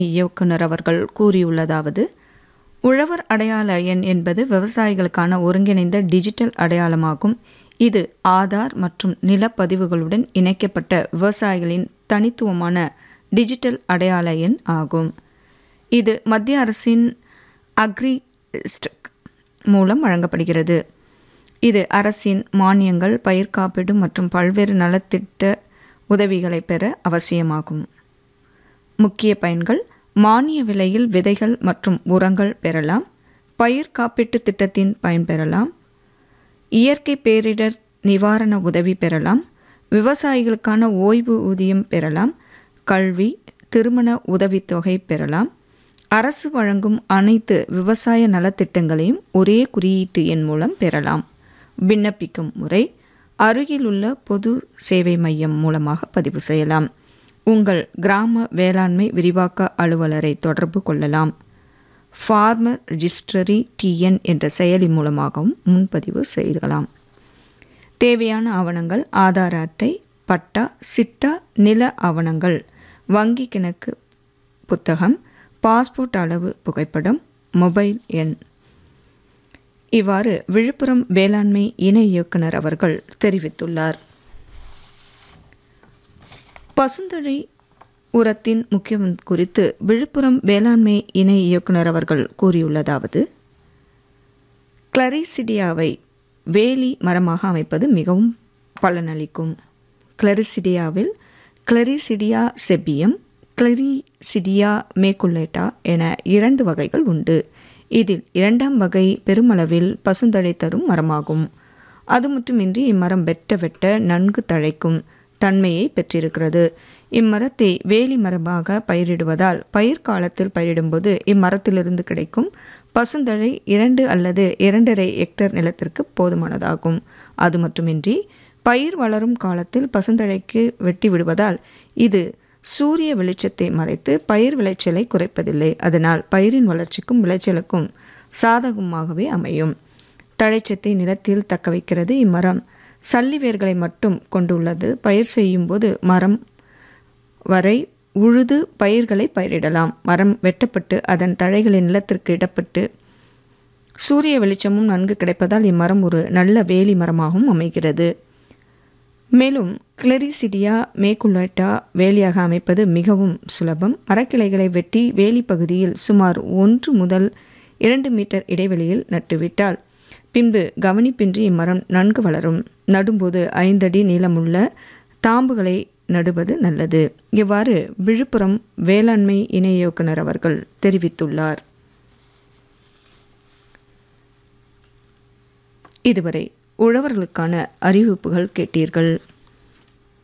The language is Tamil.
இயக்குனர் அவர்கள் கூறியுள்ளதாவது உழவர் அடையாள எண் என்பது விவசாயிகளுக்கான ஒருங்கிணைந்த டிஜிட்டல் அடையாளமாகும் இது ஆதார் மற்றும் நிலப்பதிவுகளுடன் இணைக்கப்பட்ட விவசாயிகளின் தனித்துவமான டிஜிட்டல் அடையாள எண் ஆகும் இது மத்திய அரசின் அக்ரிஸ்டிக் மூலம் வழங்கப்படுகிறது இது அரசின் மானியங்கள் பயிர் காப்பீடு மற்றும் பல்வேறு நலத்திட்ட உதவிகளை பெற அவசியமாகும் முக்கிய பயன்கள் மானிய விலையில் விதைகள் மற்றும் உரங்கள் பெறலாம் பயிர் காப்பீட்டு திட்டத்தின் பயன்பெறலாம் இயற்கை பேரிடர் நிவாரண உதவி பெறலாம் விவசாயிகளுக்கான ஓய்வு ஊதியம் பெறலாம் கல்வி திருமண உதவித்தொகை பெறலாம் அரசு வழங்கும் அனைத்து விவசாய நலத்திட்டங்களையும் ஒரே குறியீட்டு எண் மூலம் பெறலாம் விண்ணப்பிக்கும் முறை அருகிலுள்ள பொது சேவை மையம் மூலமாக பதிவு செய்யலாம் உங்கள் கிராம வேளாண்மை விரிவாக்க அலுவலரை தொடர்பு கொள்ளலாம் ஃபார்மர் ரிஜிஸ்ட்ரரி டிஎன் என்ற செயலி மூலமாகவும் முன்பதிவு செய்யலாம் தேவையான ஆவணங்கள் ஆதார அட்டை பட்டா சிட்டா நில ஆவணங்கள் வங்கி கணக்கு புத்தகம் பாஸ்போர்ட் அளவு புகைப்படம் மொபைல் எண் இவ்வாறு விழுப்புரம் வேளாண்மை இணை இயக்குனர் அவர்கள் தெரிவித்துள்ளார் பசுந்தழை உரத்தின் முக்கியம் குறித்து விழுப்புரம் வேளாண்மை இணை இயக்குனர் அவர்கள் கூறியுள்ளதாவது கிளரிசிடியாவை வேலி மரமாக அமைப்பது மிகவும் பலனளிக்கும் கிளரிசிடியாவில் கிளரிசிடியா செபியம் கிளரிசிடியா மேக்குலேட்டா என இரண்டு வகைகள் உண்டு இதில் இரண்டாம் வகை பெருமளவில் பசுந்தழை தரும் மரமாகும் அது மட்டுமின்றி இம்மரம் வெட்ட வெட்ட நன்கு தழைக்கும் தன்மையை பெற்றிருக்கிறது இம்மரத்தை வேலி மரமாக பயிரிடுவதால் பயிர் காலத்தில் பயிரிடும்போது இம்மரத்திலிருந்து கிடைக்கும் பசுந்தழை இரண்டு அல்லது இரண்டரை ஹெக்டர் நிலத்திற்கு போதுமானதாகும் அது மட்டுமின்றி பயிர் வளரும் காலத்தில் பசுந்தழைக்கு வெட்டி விடுவதால் இது சூரிய வெளிச்சத்தை மறைத்து பயிர் விளைச்சலை குறைப்பதில்லை அதனால் பயிரின் வளர்ச்சிக்கும் விளைச்சலுக்கும் சாதகமாகவே அமையும் தழைச்சத்தை நிலத்தில் தக்க வைக்கிறது இம்மரம் சல்லி வேர்களை மட்டும் கொண்டுள்ளது பயிர் செய்யும்போது மரம் வரை உழுது பயிர்களை பயிரிடலாம் மரம் வெட்டப்பட்டு அதன் தழைகளின் நிலத்திற்கு இடப்பட்டு சூரிய வெளிச்சமும் நன்கு கிடைப்பதால் இம்மரம் ஒரு நல்ல வேலி மரமாகவும் அமைகிறது மேலும் கிளரிசிடியா மேக்குலேட்டா வேலியாக அமைப்பது மிகவும் சுலபம் மரக்கிளைகளை வெட்டி வேலி பகுதியில் சுமார் ஒன்று முதல் இரண்டு மீட்டர் இடைவெளியில் நட்டுவிட்டால் பின்பு கவனிப்பின்றி இம்மரம் நன்கு வளரும் நடும்போது ஐந்தடி நீளமுள்ள தாம்புகளை நடுவது நல்லது இவ்வாறு விழுப்புரம் வேளாண்மை இணை இயக்குனர் அவர்கள் தெரிவித்துள்ளார் இதுவரை உழவர்களுக்கான அறிவிப்புகள் கேட்டீர்கள்